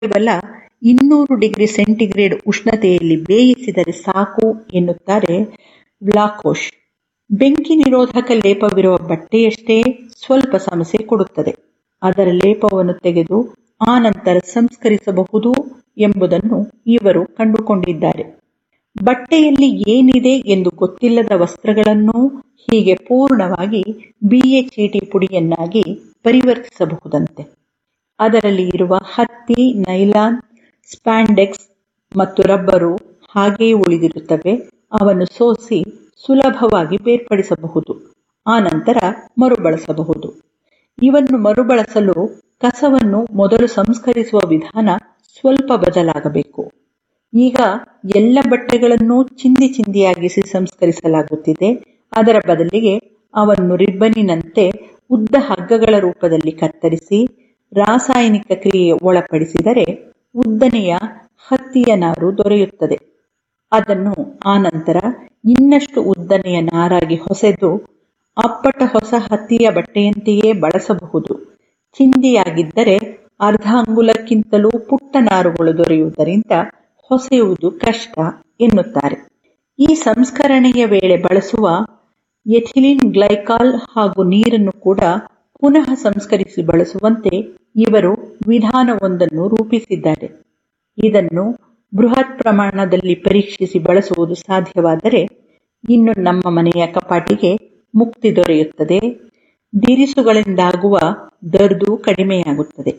ಕೇವಲ ಇನ್ನೂರು degree centigrade ಉಷ್ಣತೆಯಲ್ಲಿ ಬೇಯಿಸಿದರೆ ಸಾಕು ಎನ್ನುತ್ತಾರೆ ವ್ಲಾಕೋಶ್ ಬೆಂಕಿ ನಿರೋಧಕ ಲೇಪವಿರುವ ಬಟ್ಟೆಯಷ್ಟೇ ಸ್ವಲ್ಪ ಸಮಸ್ಯೆ ಕೊಡುತ್ತದೆ ಅದರ ಲೇಪವನ್ನು ತೆಗೆದು ಆ ನಂತರ ಸಂಸ್ಕರಿಸಬಹುದು ಎಂಬುದನ್ನು ಇವರು ಕಂಡುಕೊಂಡಿದ್ದಾರೆ ಬಟ್ಟೆಯಲ್ಲಿ ಏನಿದೆ ಎಂದು ಗೊತ್ತಿಲ್ಲದ ವಸ್ತ್ರಗಳನ್ನು ಹೀಗೆ ಪೂರ್ಣವಾಗಿ ಬಿಎ ಚೀಟಿ ಪುಡಿಯನ್ನಾಗಿ ಪರಿವರ್ತಿಸಬಹುದಂತೆ ಅದರಲ್ಲಿ ಇರುವ ಹತ್ತಿ ನೈಲಾನ್ ಸ್ಪ್ಯಾಂಡೆಕ್ಸ್ ಮತ್ತು ರಬ್ಬರು ಹಾಗೆಯೇ ಉಳಿದಿರುತ್ತವೆ ಅವನ್ನು ಸೋಸಿ ಸುಲಭವಾಗಿ ಬೇರ್ಪಡಿಸಬಹುದು ಆನಂತರ ಮರುಬಳಸಬಹುದು ಇವನ್ನು ಮರುಬಳಸಲು ಕಸವನ್ನು ಮೊದಲು ಸಂಸ್ಕರಿಸುವ ವಿಧಾನ ಸ್ವಲ್ಪ ಬದಲಾಗಬೇಕು ಈಗ ಎಲ್ಲ ಬಟ್ಟೆಗಳನ್ನು ಚಿಂದಿ ಚಿಂದಿಯಾಗಿಸಿ ಸಂಸ್ಕರಿಸಲಾಗುತ್ತಿದೆ ಅದರ ಬದಲಿಗೆ ಅವನ್ನು ರಿಬ್ಬನಿನಂತೆ ಉದ್ದ ಹಗ್ಗಗಳ ರೂಪದಲ್ಲಿ ಕತ್ತರಿಸಿ ರಾಸಾಯನಿಕ ಕ್ರಿಯೆಗೆ ಒಳಪಡಿಸಿದರೆ ಉದ್ದನೆಯ ಹತ್ತಿಯ ನಾರು ದೊರೆಯುತ್ತದೆ ಅದನ್ನು ಆನಂತರ ಇನ್ನಷ್ಟು ಉದ್ದನೆಯ ನಾರಾಗಿ ಹೊಸೆದು ಅಪ್ಪಟ ಹೊಸ ಹತ್ತಿಯ ಬಟ್ಟೆಯಂತೆಯೇ ಬಳಸಬಹುದು ಚಿಂದಿಯಾಗಿದ್ದರೆ ಅರ್ಧ ಅಂಗುಲಕ್ಕಿಂತಲೂ ಪುಟ್ಟ ನಾರುಗಳು ದೊರೆಯುವುದರಿಂದ ಹೊಸೆಯುವುದು ಕಷ್ಟ ಎನ್ನುತ್ತಾರೆ ಈ ಸಂಸ್ಕರಣೆಯ ವೇಳೆ ಬಳಸುವ ಎಥಿಲಿನ್ ಗ್ಲೈಕಾಲ್ ಹಾಗೂ ನೀರನ್ನು ಕೂಡ ಪುನಃ ಸಂಸ್ಕರಿಸಿ ಬಳಸುವಂತೆ ಇವರು ವಿಧಾನವೊಂದನ್ನು ರೂಪಿಸಿದ್ದಾರೆ ಇದನ್ನು ಬೃಹತ್ ಪ್ರಮಾಣದಲ್ಲಿ ಪರೀಕ್ಷಿಸಿ ಬಳಸುವುದು ಸಾಧ್ಯವಾದರೆ ಇನ್ನು ನಮ್ಮ ಮನೆಯ ಕಪಾಟಿಗೆ ಮುಕ್ತಿ ದೊರೆಯುತ್ತದೆ ದಿರಿಸುಗಳಿಂದಾಗುವ ದರ್ದು ಕಡಿಮೆಯಾಗುತ್ತದೆ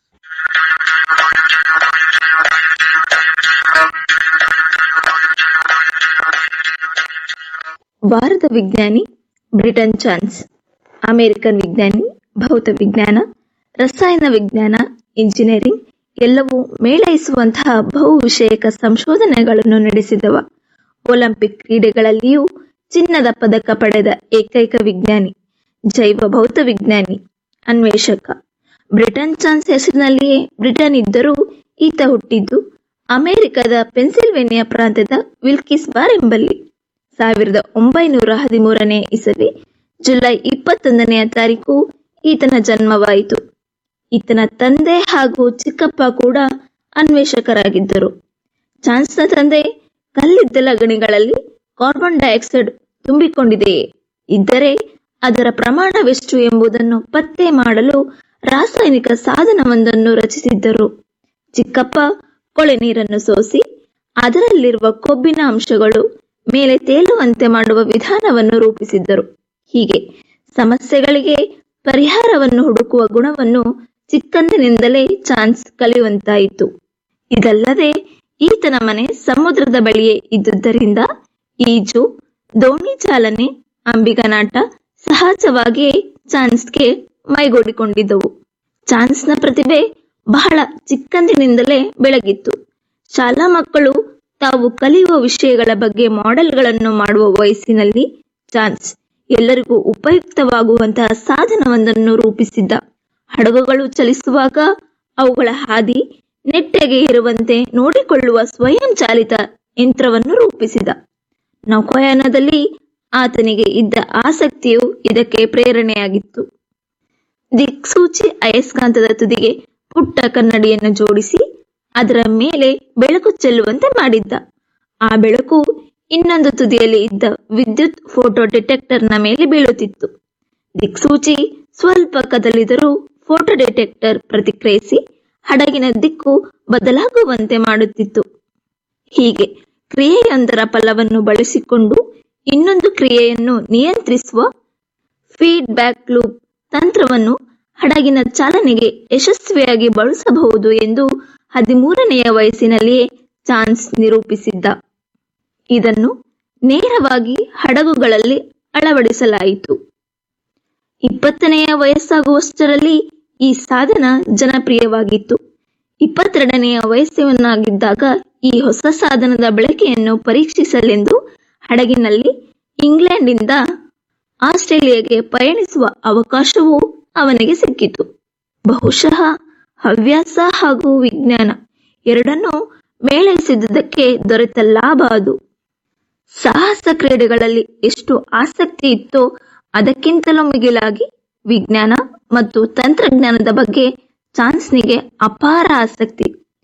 ಭಾರತ ವಿಜ್ಞಾನಿ ಬ್ರಿಟನ್ ಚಾನ್ಸ್ ಅಮೆರಿಕನ್ ವಿಜ್ಞಾನಿ ಭೌತ ವಿಜ್ಞಾನ ರಸಾಯನ ವಿಜ್ಞಾನ ಇಂಜಿನಿಯರಿಂಗ್ ಎಲ್ಲವೂ ಮೇಳೈಸುವಂತಹ ಬಹು ವಿಷಯಕ ಸಂಶೋಧನೆಗಳನ್ನು ನಡೆಸಿದವ ಒಲಿಂಪಿಕ್ ಕ್ರೀಡೆಗಳಲ್ಲಿಯೂ ಚಿನ್ನದ ಪದಕ ಪಡೆದ ಏಕೈಕ ವಿಜ್ಞಾನಿ ಜೈವ ಭೌತ ವಿಜ್ಞಾನಿ ಅನ್ವೇಷಕ ಬ್ರಿಟನ್ ಚಾನ್ಸ್ ಹೆಸರಿನಲ್ಲಿಯೇ ಬ್ರಿಟನ್ ಇದ್ದರೂ ಈತ ಹುಟ್ಟಿದ್ದು ಅಮೆರಿಕದ ಪೆನ್ಸಿಲ್ವೇನಿಯಾ ಪ್ರಾಂತ್ಯದ ವಿಲ್ಕಿಸ್ ಬಾರ್ ಎಂಬಲ್ಲಿ ಸಾವಿರದ ಒಂಬೈನೂರ ಹದಿಮೂರನೇ ಇಸವಿ ಜುಲೈ ಇಪ್ಪತ್ತೊಂದನೆಯ ತಾರೀಕು ಈತನ ಜನ್ಮವಾಯಿತು ಈತನ ತಂದೆ ಹಾಗೂ ಚಿಕ್ಕಪ್ಪ ಕೂಡ ಅನ್ವೇಷಕರಾಗಿದ್ದರು ಚಾನ್ಸ್ನ ತಂದೆ ಕಲ್ಲಿದ್ದಲ ಗಣಿಗಳಲ್ಲಿ ಕಾರ್ಬನ್ ಡೈಆಕ್ಸೈಡ್ ತುಂಬಿಕೊಂಡಿದೆಯೇ ಇದ್ದರೆ ಅದರ ಪ್ರಮಾಣವೆಷ್ಟು ಎಂಬುದನ್ನು ಪತ್ತೆ ಮಾಡಲು ರಾಸಾಯನಿಕ ಸಾಧನವೊಂದನ್ನು ರಚಿಸಿದ್ದರು ಚಿಕ್ಕಪ್ಪ ಕೊಳೆ ನೀರನ್ನು ಸೋಸಿ ಅದರಲ್ಲಿರುವ ಕೊಬ್ಬಿನ ಅಂಶಗಳು ಮೇಲೆ ತೇಲುವಂತೆ ಮಾಡುವ ವಿಧಾನವನ್ನು ರೂಪಿಸಿದ್ದರು ಹೀಗೆ ಸಮಸ್ಯೆಗಳಿಗೆ ಪರಿಹಾರವನ್ನು ಹುಡುಕುವ ಗುಣವನ್ನು ಚಿಕ್ಕಂದಿನಿಂದಲೇ ಚಾನ್ಸ್ ಕಲಿಯುವಂತಾಯಿತು ಇದಲ್ಲದೆ ಈತನ ಮನೆ ಸಮುದ್ರದ ಬಳಿಯೇ ಇದ್ದುದರಿಂದ ಈಜು ದೋಣಿ ಚಾಲನೆ ಅಂಬಿಗನಾಟ ಸಹಜವಾಗಿಯೇ ಚಾನ್ಸ್ಗೆ ಮೈಗೂಡಿಕೊಂಡಿದ್ದವು ಚಾನ್ಸ್ನ ಪ್ರತಿಭೆ ಬಹಳ ಚಿಕ್ಕಂದಿನಿಂದಲೇ ಬೆಳಗಿತ್ತು ಶಾಲಾ ಮಕ್ಕಳು ತಾವು ಕಲಿಯುವ ವಿಷಯಗಳ ಬಗ್ಗೆ ಮಾಡೆಲ್ಗಳನ್ನು ಮಾಡುವ ವಯಸ್ಸಿನಲ್ಲಿ ಚಾನ್ಸ್ ಎಲ್ಲರಿಗೂ ಉಪಯುಕ್ತವಾಗುವಂತಹ ಸಾಧನವೊಂದನ್ನು ರೂಪಿಸಿದ್ದ ಹಡಗುಗಳು ಚಲಿಸುವಾಗ ಅವುಗಳ ಹಾದಿ ನೆಟ್ಟಗೆ ಇರುವಂತೆ ನೋಡಿಕೊಳ್ಳುವ ಸ್ವಯಂ ಚಾಲಿತ ಯಂತ್ರವನ್ನು ರೂಪಿಸಿದ ನೌಕಾಯಾನದಲ್ಲಿ ಆತನಿಗೆ ಇದ್ದ ಆಸಕ್ತಿಯು ಇದಕ್ಕೆ ಪ್ರೇರಣೆಯಾಗಿತ್ತು ದಿಕ್ಸೂಚಿ ಅಯಸ್ಕಾಂತದ ತುದಿಗೆ ಪುಟ್ಟ ಕನ್ನಡಿಯನ್ನು ಜೋಡಿಸಿ ಅದರ ಮೇಲೆ ಬೆಳಕು ಚೆಲ್ಲುವಂತೆ ಮಾಡಿದ್ದ ಆ ಬೆಳಕು ಇನ್ನೊಂದು ತುದಿಯಲ್ಲಿ ಇದ್ದ ವಿದ್ಯುತ್ ಫೋಟೋ ಡಿಟೆಕ್ಟರ್ನ ಮೇಲೆ ಬೀಳುತ್ತಿತ್ತು ದಿಕ್ಸೂಚಿ ಸ್ವಲ್ಪ ಕದಲಿದರೂ ಫೋಟೋ ಡಿಟೆಕ್ಟರ್ ಪ್ರತಿಕ್ರಿಯಿಸಿ ಹಡಗಿನ ದಿಕ್ಕು ಬದಲಾಗುವಂತೆ ಮಾಡುತ್ತಿತ್ತು ಹೀಗೆ ಕ್ರಿಯೆಯೊಂದರ ಫಲವನ್ನು ಬಳಸಿಕೊಂಡು ಇನ್ನೊಂದು ಕ್ರಿಯೆಯನ್ನು ನಿಯಂತ್ರಿಸುವ ಫೀಡ್ಬ್ಯಾಕ್ ಲೂಪ್ ತಂತ್ರವನ್ನು ಹಡಗಿನ ಚಾಲನೆಗೆ ಯಶಸ್ವಿಯಾಗಿ ಬಳಸಬಹುದು ಎಂದು ಹದಿಮೂರನೆಯ ವಯಸ್ಸಿನಲ್ಲಿಯೇ ಚಾನ್ಸ್ ನಿರೂಪಿಸಿದ್ದ ಇದನ್ನು ನೇರವಾಗಿ ಹಡಗುಗಳಲ್ಲಿ ಅಳವಡಿಸಲಾಯಿತು ಇಪ್ಪತ್ತನೆಯ ವಯಸ್ಸಾಗುವಷ್ಟರಲ್ಲಿ ಈ ಸಾಧನ ಜನಪ್ರಿಯವಾಗಿತ್ತು ಇಪ್ಪತ್ತೆರಡನೆಯ ವಯಸ್ಸಿನವಾಗಿದ್ದಾಗ ಈ ಹೊಸ ಸಾಧನದ ಬಳಕೆಯನ್ನು ಪರೀಕ್ಷಿಸಲೆಂದು ಹಡಗಿನಲ್ಲಿ ಇಂಗ್ಲೆಂಡಿಂದ ಆಸ್ಟ್ರೇಲಿಯಾಗೆ ಪಯಣಿಸುವ ಅವಕಾಶವೂ ಅವನಿಗೆ ಸಿಕ್ಕಿತು ಬಹುಶಃ ಹವ್ಯಾಸ ಹಾಗೂ ವಿಜ್ಞಾನ ಎರಡನ್ನೂ ಮೇಳೈಸಿದುದಕ್ಕೆ ದೊರೆತ ಲಾಭ ಅದು ಸಾಹಸ ಕ್ರೀಡೆಗಳಲ್ಲಿ ಎಷ್ಟು ಆಸಕ್ತಿ ಇತ್ತೋ ಅದಕ್ಕಿಂತಲೂ ಮಿಗಿಲಾಗಿ ವಿಜ್ಞಾನ ಮತ್ತು ತಂತ್ರಜ್ಞಾನದ ಬಗ್ಗೆ ಚಾನ್ಸ್ನಿಗೆ ಅಪಾರ ಆಸಕ್ತಿ